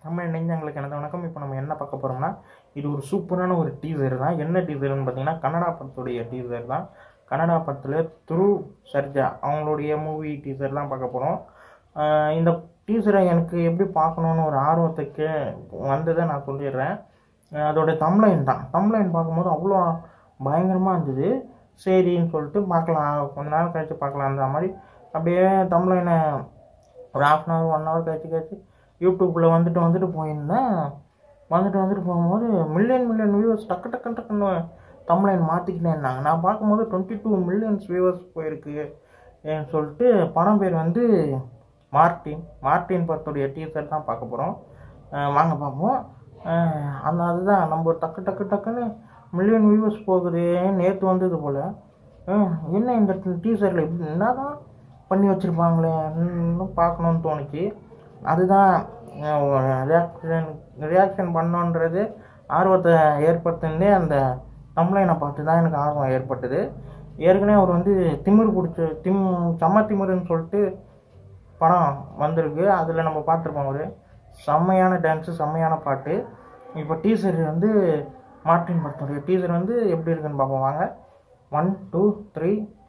நம்ம நெஞ்சங்களுக்கு எனது வணக்கம் இப்போ நம்ம என்ன பார்க்க போகிறோம்னா இது ஒரு சூப்பரான ஒரு டீசர் தான் என்ன டீசர்னு பார்த்தீங்கன்னா கன்னடா படத்துடைய டீசர் தான் கன்னடா படத்தில் துரு சர்ஜா அவங்களுடைய மூவி டீசர் தான் பார்க்க போகிறோம் இந்த டீசரை எனக்கு எப்படி பார்க்கணுன்னு ஒரு ஆர்வத்துக்கு வந்ததை நான் சொல்லிடுறேன் அஹ் அதோட தம்லைன் தான் தம்லைன் பார்க்கும்போது அவ்வளோ பயங்கரமாக இருந்தது சரின்னு சொல்லிட்டு பார்க்கலாம் கொஞ்ச நேரம் கழிச்சு பார்க்கலான்ற மாதிரி அப்படியே தம்லைனை ஒரு half an hour one hour கழிச்சு கழிச்சு யூடியூப்பில் வந்துட்டு வந்துட்டு போயிருந்தேன் வந்துட்டு வந்துட்டு போகும்போது மில்லியன் மில்லியன் வியூவர்ஸ் டக்கு டக்கு டக்குன்னு தம்லைன் மாற்றிக்கிட்டே இருந்தாங்க நான் பார்க்கும்போது டுவெண்ட்டி டூ மில்லியன்ஸ் வியூவர்ஸ் போயிருக்கு ஏன்னு சொல்லிட்டு படம் பேர் வந்து மார்ட்டின் மார்ட்டின் படத்துடைய டீசர் தான் பார்க்க போகிறோம் வாங்க பார்ப்போம் அஹ் அந்த அதுதான் நம்ம டக்கு டக்கு டக்குன்னு மில்லியன் வியூவர்ஸ் போகுது நேற்று வந்தது போல் என்ன இந்த டீசரில் இப்படி என்ன தான் பண்ணி வச்சுருப்பாங்களே இன்னும் பார்க்கணுன்னு தோணுச்சு அதுதான் ரியாக்ஷன் ரியாக்ஷன் பண்ணோன்றது ஆர்வத்தை ஏற்படுத்தினே அந்த தம்லைனை பார்த்து தான் எனக்கு ஆர்வம் ஏற்பட்டது ஏற்கனவே அவர் வந்து திமிர் பிடிச்ச திம் செம்ம திமிருன்னு சொல்லிட்டு படம் வந்திருக்கு அதில் நம்ம பார்த்துருப்போம் ஒரு செம்மையான டான்ஸு செம்மையான பாட்டு இப்போ டீசர் வந்து மார்ட்டின் படத்துடைய டீசர் வந்து எப்படி இருக்குன்னு பார்ப்போம் வாங்க ஒன் டூ த்ரீ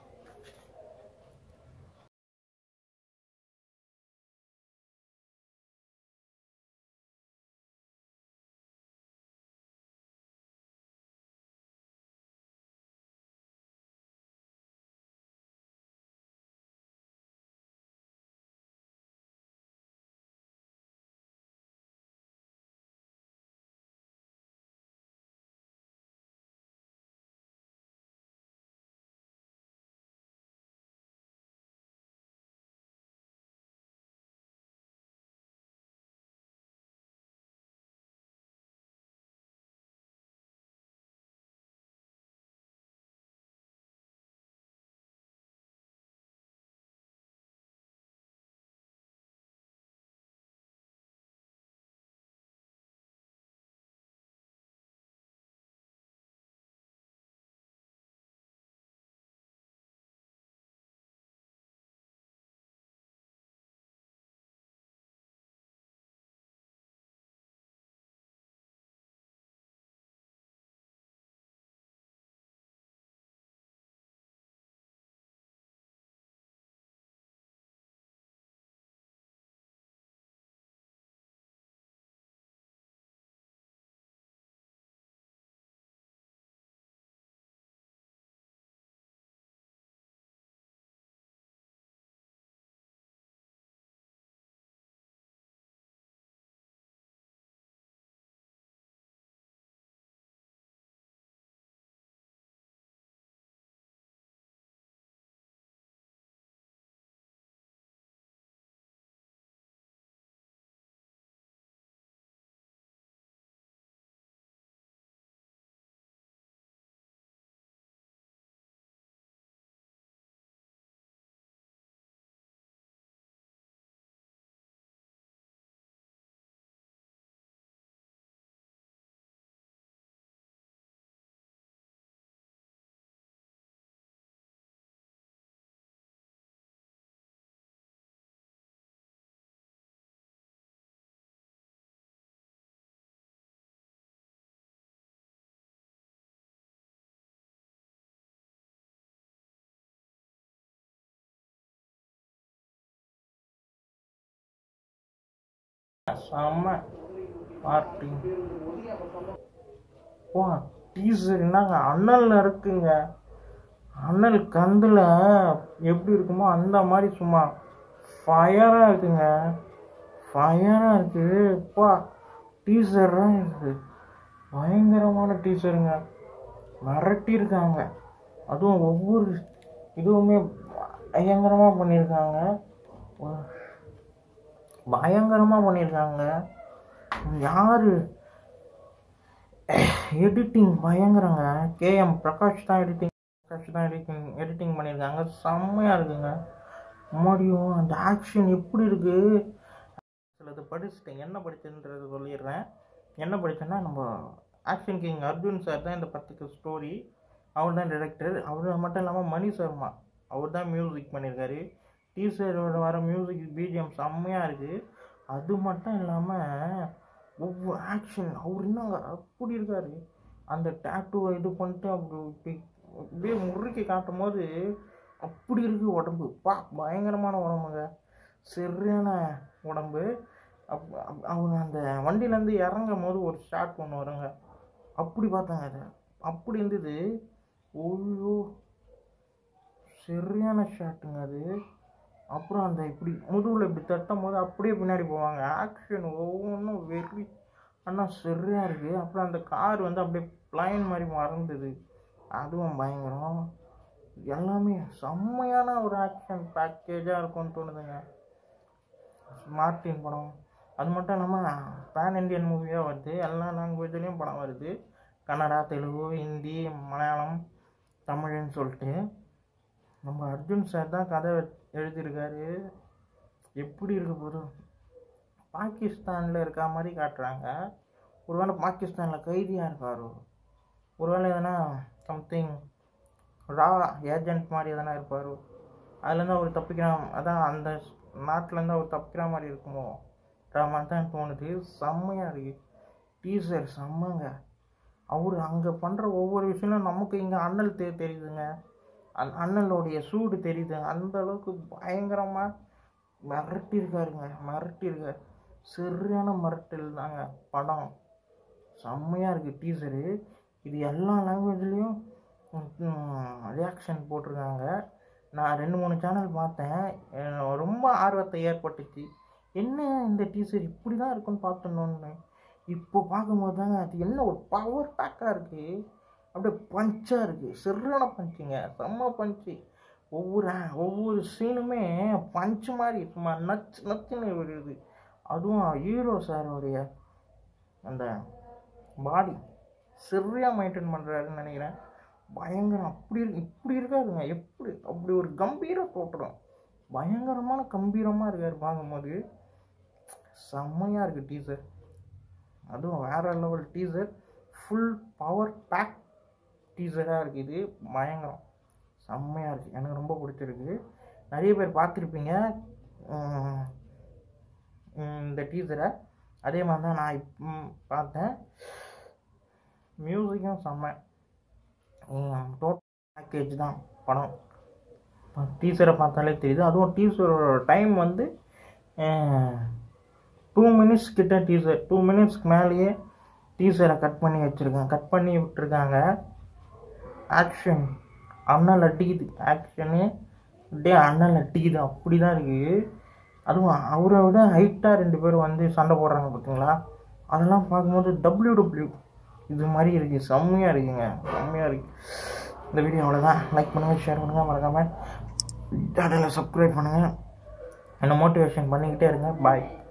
செம்ம மார்ட்டின் வா டீசர் என்னங்க அண்ணல்ல இருக்குங்க அண்ணல் கந்தில் எப்படி இருக்குமோ அந்த மாதிரி சும்மா ஃபயராக இருக்குங்க ஃபயராக இருக்குது பா டீசர்லாம் இருக்குது பயங்கரமான டீசருங்க மிரட்டியிருக்காங்க அதுவும் ஒவ்வொரு இதுவுமே பயங்கரமாக பண்ணியிருக்காங்க பயங்கரமாக பண்ணியிருக்காங்க யார் எடிட்டிங் பயங்கரங்க கேஎம் பிரகாஷ் தான் எடிட்டிங் பிரகாஷ் தான் எடிட்டிங் எடிட்டிங் பண்ணியிருக்காங்க செம்மையாக இருக்குங்க மறுபடியும் அந்த ஆக்ஷன் எப்படி இருக்குது சிலது படிச்சுட்டேன் என்ன படிச்சதுன்றது சொல்லிடுறேன் என்ன படித்தேன்னா நம்ம ஆக்ஷன் கிங் அர்ஜுன் சார் தான் இந்த பத்துக்கு ஸ்டோரி அவர் தான் டைரக்டர் அவர் மட்டும் இல்லாமல் மணி சர்மா அவர் தான் மியூசிக் பண்ணியிருக்காரு டீசரோட வர மியூசிக் பிஜிஎம் செம்மையாக இருக்குது அது மட்டும் இல்லாமல் ஒவ்வொரு ஆக்ஷன் அவர் என்னங்க அப்படி இருக்காரு அந்த டேட்டூவை இது பண்ணிட்டு அப்படி இப்படி அப்படியே முறுக்கி காட்டும் போது அப்படி இருக்கு உடம்பு பா பயங்கரமான உடம்புங்க சரியான உடம்பு அப் அப்- அவங்க அந்த வண்டியிலேருந்து இறங்கும் போது ஒரு ஷாட் ஒன்று வருங்க அப்படி பார்த்தாங்க அதை அப்படி இருந்தது ஓய்யோ சரியான ஷாட்டுங்க அது அப்புறம் அந்த இப்படி முதுகில் இப்படி தட்டும் போது அப்படியே பின்னாடி போவாங்க ஆக்ஷன் ஒவ்வொன்றும் வெறி ஆனால் சரியாக இருக்குது அப்புறம் அந்த கார் வந்து அப்படியே பிளைன் மாதிரி மறந்துது அதுவும் பயங்கரம் எல்லாமே செம்மையான ஒரு ஆக்ஷன் பேக்கேஜாக இருக்கும்னு தோணுதுங்க மார்டின் படம் அது மட்டும் இல்லாமல் பேன் இண்டியன் மூவியாக வருது எல்லா லாங்குவேஜ்லேயும் படம் வருது கன்னடா தெலுங்கு ஹிந்தி மலையாளம் தமிழ்னு சொல்லிட்டு நம்ம அர்ஜுன் சார் தான் கதை எழுதியிருக்காரு எப்படி இருக்க போகுது பாகிஸ்தானில் இருக்க மாதிரி காட்டுறாங்க ஒருவேளை பாகிஸ்தானில் கைதியாக இருக்காரோ ஒருவேளை எதனா சம்திங் ரா ஏஜென்ட் மாதிரி எதனா இருப்பாரோ அதுலேருந்து அவர் தப்பிக்கிறான் அதான் அந்த நாட்டிலேருந்து அவர் தப்பிக்கிற மாதிரி இருக்குமோ மாதிரி தான் தோணுது செம்மையாக இருக்குது டீசர் செம்மங்க அவர் அங்கே பண்ணுற ஒவ்வொரு விஷயமும் நமக்கு இங்கே அண்ணல் தெ தெரியுதுங்க அந் அண்ணலோடைய சூடு தெரியுது அந்த அளவுக்கு பயங்கரமாக மிரட்டியிருக்காருங்க மிரட்டியிருக்காரு சரியான மிரட்டல் தாங்க படம் செம்மையாக இருக்குது டீசரு இது எல்லா லாங்குவேஜ்லேயும் ரியாக்ஷன் போட்டிருக்காங்க நான் ரெண்டு மூணு சேனல் பார்த்தேன் அஹ் ரொம்ப ஆர்வத்தை ஏற்பட்டுச்சு என்ன இந்த டீசர் இப்படி தான் இருக்குன்னு பார்த்தோன்னு இப்போ பார்க்கும்போது தாங்க அது என்ன ஒரு பவர் பேக்காக இருக்குது அப்படியே பஞ்சாக இருக்குது சரியான பஞ்சுங்க செம்ம பஞ்சு ஒவ்வொரு ஒவ்வொரு சீனுமே பஞ்சு மாதிரி சும்மா நச்சு நச்சுன்னு விடுது அதுவும் ஹீரோ சாரோடைய அந்த பாடி சரியாக மெயின்டைன் பண்ணுறாருன்னு நினைக்கிறேன் பயங்கரம் அப்படி இருக்கு இப்படி இருக்காருங்க எப்படி அப்படி ஒரு கம்பீர தோற்றம் பயங்கரமான கம்பீரமாக இருக்கார் பார்க்கும்போது செம்மையாக இருக்குது டீசர் அதுவும் வேற level teaser full power pack டீசராக இருக்குது இது பயங்கரம் செம்மையாக இருக்குது எனக்கு ரொம்ப பிடிச்சிருக்கு நிறைய பேர் பார்த்துருப்பீங்க உம், உம், இந்த டீசரை அதே மாதிரி தான் நான் இப் உம், பார்த்தேன் மியூசிக்கும் செம்ம டோட்டல் பேக்கேஜ் தான் படம் டீசரை பார்த்தாலே தெரியுது அதுவும் டீசரோட டைம் வந்து டூ மினிட்ஸ் கிட்ட டீசர் டூ மினிட்ஸ்க்கு மேலேயே டீசரை கட் பண்ணி வச்சுருக்காங்க கட் பண்ணி விட்டுருக்காங்க ஆக்ஷன் அண்ணல் அடிக்குது ஆக்ஷனு அப்படியே அண்ணல் அடிக்குது அப்படி தான் இருக்குது அதுவும் அவரை விட ஹைட்டாக ரெண்டு பேரும் வந்து சண்டை போடுறாங்க பார்த்தீங்களா அதெல்லாம் பார்க்கும்போது டபிள்யூ டபிள்யூ இது மாதிரி இருக்குது செம்மையாக இருக்குங்க செம்மையாக இருக்குது இந்த வீடியோ அவ்வளோதான் லைக் பண்ணுங்கள் ஷேர் பண்ணுங்கள் மறக்காமல் சேனலை சப்ஸ்கிரைப் பண்ணுங்கள் என்னை மோட்டிவேஷன் பண்ணிக்கிட்டே இருங்க பாய்